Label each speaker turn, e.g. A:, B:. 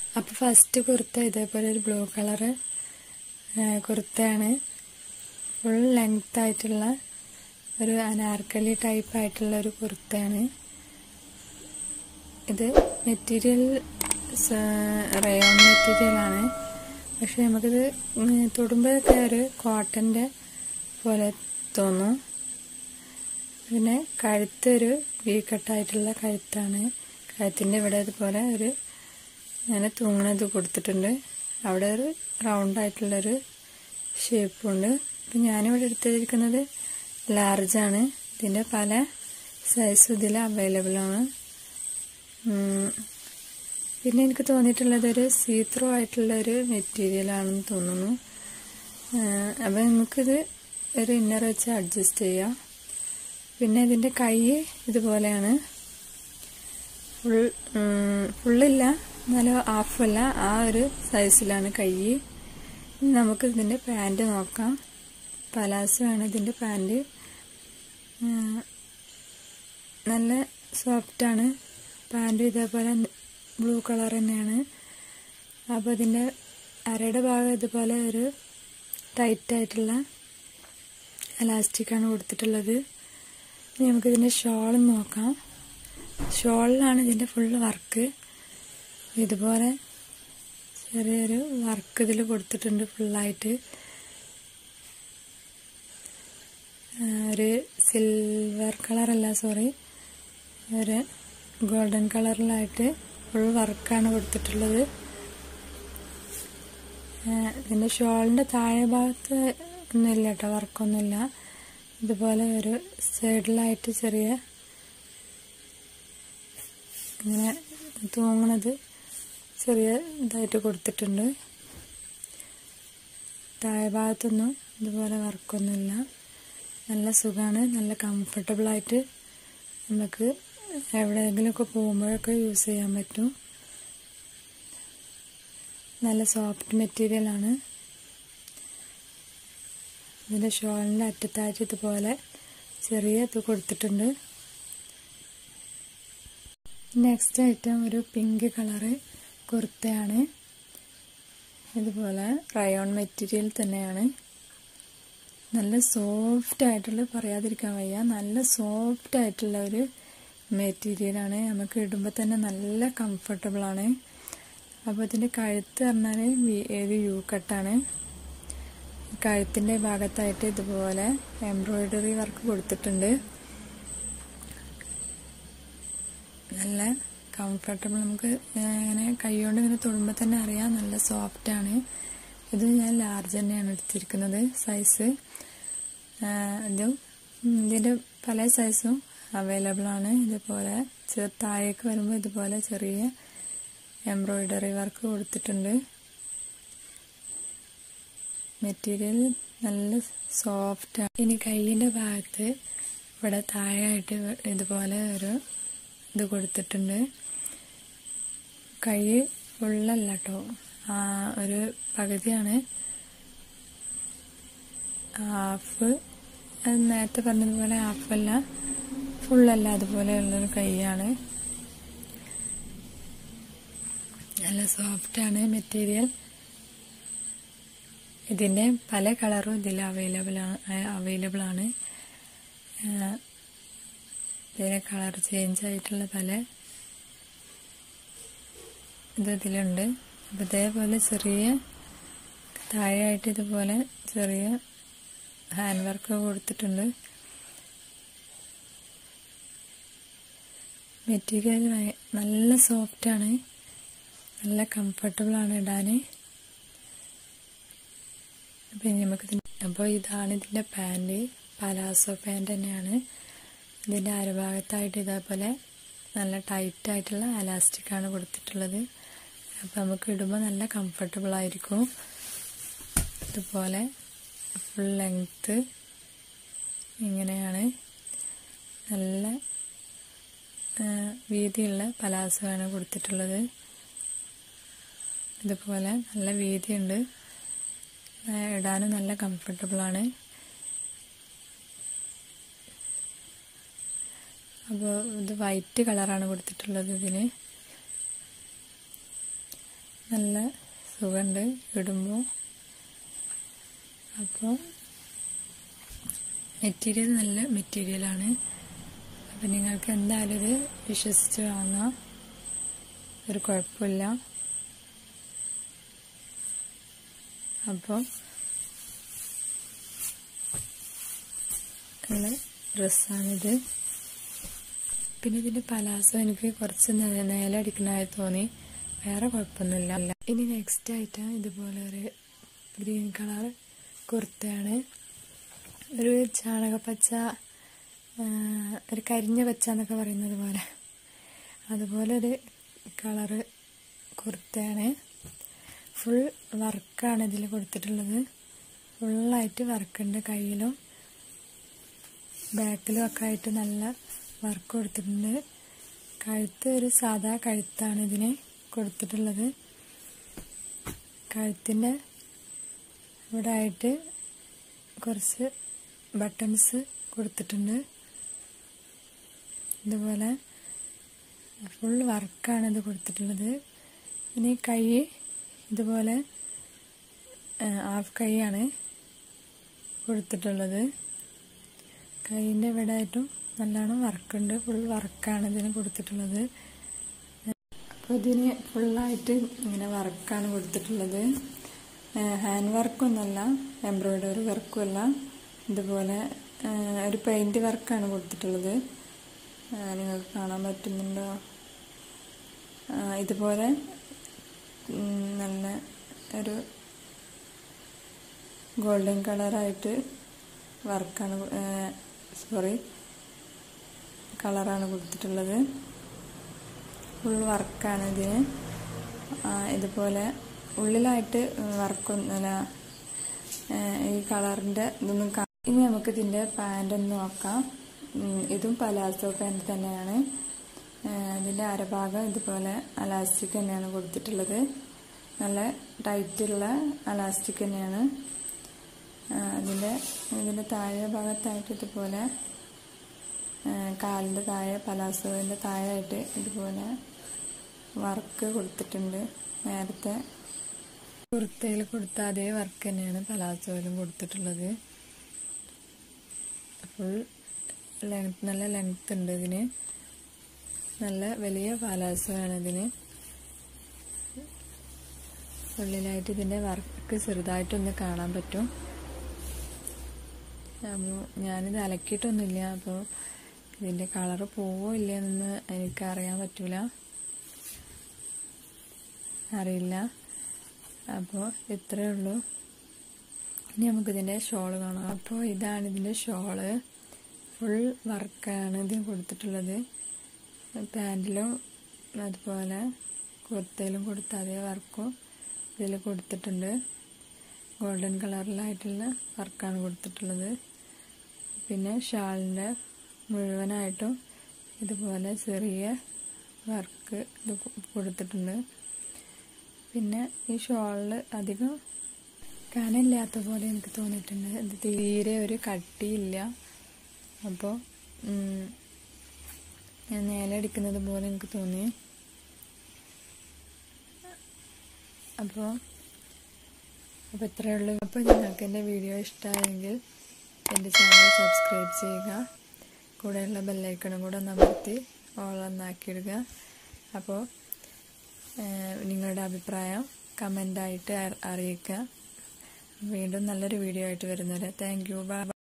A: അപ്പോൾ ഫസ്റ്റ് കുർത്ത ഇതേപോലെ ഒരു ബ്ലൂ കളറ് കുർത്തയാണ് ഫുൾ ലെങ്ത് ആയിട്ടുള്ള ഒരു അനാർക്കലി ടൈപ്പ് ആയിട്ടുള്ള ഒരു കുർത്തയാണ് ഇത് മെറ്റീരിയൽ റയോൺ മെറ്റീരിയലാണ് പക്ഷെ നമുക്കിത് തൊടുമ്പോഴൊക്കെ ഒരു കോട്ടൻ്റെ പോലെ തോന്നും പിന്നെ കഴുത്ത് ഒരു വി കട്ടായിട്ടുള്ള കഴുത്താണ് കഴുത്തിൻ്റെ ഇവിടെ ഇതുപോലെ ഒരു അങ്ങനെ തൂങ്ങണത് കൊടുത്തിട്ടുണ്ട് അവിടെ ഒരു റൗണ്ട് ആയിട്ടുള്ളൊരു ഷേപ്പുണ്ട് അപ്പം ഞാനിവിടെ എടുത്തിരിക്കുന്നത് ലാർജാണ് ഇതിൻ്റെ പല സൈസും ഇതിൽ അവൈലബിൾ ആണ് പിന്നെ എനിക്ക് തോന്നിയിട്ടുള്ളത് ഒരു സീത്രോ ആയിട്ടുള്ള ഒരു മെറ്റീരിയൽ ആണെന്ന് തോന്നുന്നു അപ്പം നമുക്കിത് ഒരു ഇന്നർ വെച്ച് അഡ്ജസ്റ്റ് ചെയ്യാം പിന്നെ ഇതിൻ്റെ കൈ ഇതുപോലെയാണ് ഫുൾ ഫുള്ളില്ല എന്നാലും ഹാഫല്ല ആ ഒരു സൈസിലാണ് കൈ നമുക്ക് ഇതിൻ്റെ പാൻറ് നോക്കാം പലാസോ ആണ് ഇതിൻ്റെ പാൻറ് നല്ല സോഫ്റ്റാണ് പാൻറ് ഇതേപോലെ ബ്ലൂ കളർ തന്നെയാണ് അപ്പോൾ ഇതിൻ്റെ അരയുടെ ഭാഗം ഇതുപോലെ ഒരു ടൈറ്റ് ആയിട്ടുള്ള എലാസ്റ്റിക്കാണ് കൊടുത്തിട്ടുള്ളത് ഇനി നമുക്കിതിൻ്റെ ഷോളും നോക്കാം ഷോളിലാണ് ഇതിൻ്റെ ഫുള്ള് വർക്ക് ഇതുപോലെ ചെറിയൊരു വർക്ക് ഇതിൽ കൊടുത്തിട്ടുണ്ട് ഫുള്ളായിട്ട് ഒരു സിൽവർ കളറല്ല സോറി ഒരു ഗോൾഡൻ കളറിലായിട്ട് ഫുൾ വർക്കാണ് കൊടുത്തിട്ടുള്ളത് ഇതിൻ്റെ ഷോളിൻ്റെ താഴെ ഭാഗത്ത് ഒന്നുമില്ല കേട്ടോ വർക്കൊന്നുമില്ല ഇതുപോലെ ഒരു സൈഡിലായിട്ട് ചെറിയ ഇങ്ങനെ തൂങ്ങണത് ചെറിയ ഇതായിട്ട് കൊടുത്തിട്ടുണ്ട് താഴെ ഭാഗത്തൊന്നും ഇതുപോലെ വർക്കൊന്നുമില്ല നല്ല സുഖമാണ് നല്ല കംഫർട്ടബിളായിട്ട് നമുക്ക് എവിടെയെങ്കിലുമൊക്കെ പോകുമ്പോഴൊക്കെ യൂസ് ചെയ്യാൻ പറ്റും നല്ല സോഫ്റ്റ് മെറ്റീരിയലാണ് ഇതിൻ്റെ ഷോളിൻ്റെ അറ്റത്തായിട്ട് ഇതുപോലെ ചെറിയ ഇത് കൊടുത്തിട്ടുണ്ട് നെക്സ്റ്റ് ഐറ്റം ഒരു പിങ്ക് കളറ് കുർത്തയാണ് ഇതുപോലെ റയോൺ മെറ്റീരിയൽ തന്നെയാണ് നല്ല സോഫ്റ്റ് ആയിട്ടുള്ള പറയാതിരിക്കാൻ വയ്യ നല്ല സോഫ്റ്റ് ആയിട്ടുള്ള ഒരു മെറ്റീരിയലാണ് നമുക്ക് ഇടുമ്പോൾ തന്നെ നല്ല കംഫർട്ടബിളാണ് അപ്പോൾ ഇതിൻ്റെ കഴുത്ത് പറഞ്ഞാൽ ഒരു യു കട്ടാണ് കഴുത്തിൻ്റെ ഭാഗത്തായിട്ട് ഇതുപോലെ എംബ്രോയിഡറി വർക്ക് കൊടുത്തിട്ടുണ്ട് നല്ല കംഫർട്ടബിൾ നമുക്ക് ഇങ്ങനെ കൈകൊണ്ട് ഇങ്ങനെ തൊടുമ്പോൾ തന്നെ അറിയാം നല്ല സോഫ്റ്റ് ആണ് ഇത് ഞാൻ ലാർജ് തന്നെയാണ് എടുത്തിരിക്കുന്നത് സൈസ് ഇതും ഇതിൻ്റെ പല സൈസും അവൈലബിൾ ആണ് ഇതുപോലെ താഴേക്ക് വരുമ്പോൾ ഇതുപോലെ ചെറിയ എംബ്രോയിഡറി വർക്ക് കൊടുത്തിട്ടുണ്ട് മെറ്റീരിയൽ നല്ല സോഫ്റ്റ് ആണ് ഇനി കയ്യിൻ്റെ ഭാഗത്ത് ഇവിടെ താഴെയായിട്ട് ഇതുപോലെ ഒരു ഇത് കൊടുത്തിട്ടുണ്ട് കൈ ഫുള്ളല്ല കേട്ടോ ഒരു പകുതിയാണ് ഹാഫ് നേരത്തെ പറഞ്ഞതുപോലെ ഹാഫല്ല ഫുള്ളല്ല അതുപോലെയുള്ളൊരു കൈയാണ് നല്ല സോഫ്റ്റാണ് മെറ്റീരിയൽ ഇതിൻ്റെ പല കളറും ഇതിൽ അവൈലബിൾ ആണ് അവൈലബിൾ ആണ് ഇതിൻ്റെ കളർ ചേഞ്ച് ആയിട്ടുള്ള പല ഇത് ഇതിലുണ്ട് അപ്പം ഇതേപോലെ ചെറിയ താഴെയായിട്ട് ഇതുപോലെ ചെറിയ ഹാൻഡ് വർക്ക് കൊടുത്തിട്ടുണ്ട് മെറ്റീരിയൽ നല്ല സോഫ്റ്റാണ് നല്ല കംഫർട്ടബിളാണ് ഇടാൻ അപ്പം നമുക്ക് അപ്പോൾ ഇതാണ് ഇതിൻ്റെ പാൻറ് പലാസോ പാൻറ് തന്നെയാണ് ഇതിൻ്റെ അരഭാഗത്തായിട്ട് ഇതേപോലെ നല്ല ടൈറ്റ് ആയിട്ടുള്ള അലാസ്റ്റിക്കാണ് കൊടുത്തിട്ടുള്ളത് അപ്പോൾ നമുക്ക് ഇടുമ്പോൾ നല്ല കംഫർട്ടബിൾ ആയിരിക്കും ഇതുപോലെ ഫുൾ ലെങ്ത്ത് ഇങ്ങനെയാണ് നല്ല വീതിയുള്ള പലാസമാണ് കൊടുത്തിട്ടുള്ളത് ഇതുപോലെ നല്ല വീതിയുണ്ട് ഇടാനും നല്ല കംഫർട്ടബിളാണ് അപ്പോൾ ഇത് വൈറ്റ് കളറാണ് കൊടുത്തിട്ടുള്ളത് ഇതിന് നല്ല സുഖമുണ്ട് ഇടുമ്പോൾ അപ്പോൾ മെറ്റീരിയൽ നല്ല മെറ്റീരിയലാണ് അപ്പം നിങ്ങൾക്ക് എന്തായാലും ഇത് വിശ്വസിച്ച് വാങ്ങാം ഒരു കുഴപ്പമില്ല അപ്പോൾ നല്ല ഡ്രസ്സാണിത് പിന്നെ ഇതിൻ്റെ പലാസോ എനിക്ക് കുറച്ച് നേലടിക്കണതായി തോന്നി വേറെ കുഴപ്പമൊന്നുമില്ല ഇനി നെക്സ്റ്റ് ആയിട്ട് ഇതുപോലെ ഒരു ഗ്രീൻ കളർ കുർത്തയാണ് ഒരു ചാണകപ്പച്ച ഒരു കരിഞ്ഞ പച്ച എന്നൊക്കെ പറയുന്നത് പോലെ അതുപോലെ ഒരു കളറ് കുർത്തയാണ് ഫുൾ വർക്കാണ് ഇതിൽ കൊടുത്തിട്ടുള്ളത് ഫുള്ളായിട്ട് വർക്കുണ്ട് കയ്യിലും ബാക്കിലും ഒക്കെ ആയിട്ട് നല്ല വർക്ക് കൊടുത്തിട്ടുണ്ട് കഴുത്ത് ഒരു സാധാ കഴുത്താണ് ഇതിന് കൊടുത്തിട്ടുള്ളത് കഴുത്തിൻ്റെ ഇവിടെ ആയിട്ട് കുറച്ച് ബട്ടൺസ് കൊടുത്തിട്ടുണ്ട് ഇതുപോലെ ഫുൾ വർക്കാണ് ഇത് കൊടുത്തിട്ടുള്ളത് ഇനി കൈ ഇതുപോലെ ഹാഫ് കൈയാണ് കൊടുത്തിട്ടുള്ളത് കൈയിൻ്റെ ഇവിടെ ആയിട്ടും നല്ലോണം വർക്കുണ്ട് ഫുൾ വർക്കാണ് ഇതിന് കൊടുത്തിട്ടുള്ളത് അപ്പോൾ ഇതിന് ഫുള്ളായിട്ട് ഇങ്ങനെ വർക്കാണ് കൊടുത്തിട്ടുള്ളത് ഹാൻഡ് വർക്കൊന്നുമല്ല എംബ്രോയ്ഡറി വർക്കുമല്ല ഇതുപോലെ ഒരു പെയിൻറ് വർക്കാണ് കൊടുത്തിട്ടുള്ളത് നിങ്ങൾക്ക് കാണാൻ പറ്റുന്നുണ്ടോ ഇതുപോലെ നല്ല ഒരു ഗോൾഡൻ കളറായിട്ട് വർക്കാണ് സോറി കളറാണ് കൊടുത്തിട്ടുള്ളത് ഫുൾ വർക്കാണ് ഇതിന് ഇതുപോലെ ഉള്ളിലായിട്ട് വർക്കൊന്നുമല്ല ഈ കളറിൻ്റെ ഇതൊന്നും ഇനി നമുക്ക് ഇതിൻ്റെ പാൻ്റ് ഒന്ന് നോക്കാം ഇതും പലാസോ പാൻറ് തന്നെയാണ് ഇതിൻ്റെ അരഭാഗം ഇതുപോലെ അലാസ്റ്റിക് തന്നെയാണ് കൊടുത്തിട്ടുള്ളത് നല്ല ടൈറ്റുള്ള അലാസ്റ്റിക് തന്നെയാണ് അതിൻ്റെ ഇതിൻ്റെ താഴെ ഭാഗത്തായിട്ട് ഇതുപോലെ കാലിൻ്റെ താഴെ പലാസോവിൻ്റെ താഴെയായിട്ട് ഇതുപോലെ വർക്ക് കൊടുത്തിട്ടുണ്ട് നേരത്തെ കുർത്തയിൽ കൊടുത്ത അതേ വർക്ക് തന്നെയാണ് പലാസോയിലും കൊടുത്തിട്ടുള്ളത് ഫുൾ ലെങ്ത് നല്ല ലെങ്ത് ഉണ്ട് ഇതിന് നല്ല വലിയ പലാസോയാണ് ഇതിന് ഉള്ളിലായിട്ട് ഇതിൻ്റെ വർക്ക് ചെറുതായിട്ടൊന്ന് കാണാൻ പറ്റും അപ്പോൾ ഞാനിത് അലക്കിയിട്ടൊന്നുമില്ല അപ്പോൾ ഇതിൻ്റെ കളറ് പോവോ ഇല്ലയെന്ന് എനിക്ക് അറിയാൻ പറ്റൂല അറിയില്ല അപ്പോൾ ഇത്രയേ ഉള്ളൂ ഇനി നമുക്കിതിൻ്റെ ഷോള് കാണാം അപ്പോൾ ഇതാണ് ഇതിൻ്റെ ഷോള് ഫുൾ വർക്കാണ് ഇതിന് കൊടുത്തിട്ടുള്ളത് പാൻറ്റിലും അതുപോലെ കുർത്തയിലും കൊടുത്ത അതേ വർക്കും ഇതിൽ കൊടുത്തിട്ടുണ്ട് ഗോൾഡൻ കളറിലായിട്ടുള്ള വർക്കാണ് കൊടുത്തിട്ടുള്ളത് പിന്നെ ഷാളിൻ്റെ മുഴുവനായിട്ടും ഇതുപോലെ ചെറിയ വർക്ക് ഇത് കൊടുത്തിട്ടുണ്ട് പിന്നെ ഈ ഷോളിൽ അധികം കനമില്ലാത്ത പോലെ എനിക്ക് തോന്നിയിട്ടുണ്ട് ഇത് തീരെ ഒരു കട്ടിയില്ല അപ്പോൾ ഞാൻ നേലടിക്കുന്നത് പോലെ എനിക്ക് തോന്നി അപ്പോൾ അപ്പോൾ ഇത്രയേ ഉള്ളൂ അപ്പോൾ നിങ്ങൾക്ക് എൻ്റെ വീഡിയോ ഇഷ്ടമായെങ്കിൽ എൻ്റെ ചാനൽ സബ്സ്ക്രൈബ് ചെയ്യുക കൂടെയുള്ള ബെല്ലൈക്കണും കൂടെ ഒന്ന് അമർത്തി ഓളൊന്നാക്കിയിടുക അപ്പോൾ നിങ്ങളുടെ അഭിപ്രായം കമൻ്റായിട്ട് അറിയിക്കുക വീണ്ടും നല്ലൊരു വീഡിയോ ആയിട്ട് വരുന്നവരെ താങ്ക് യു ബൈ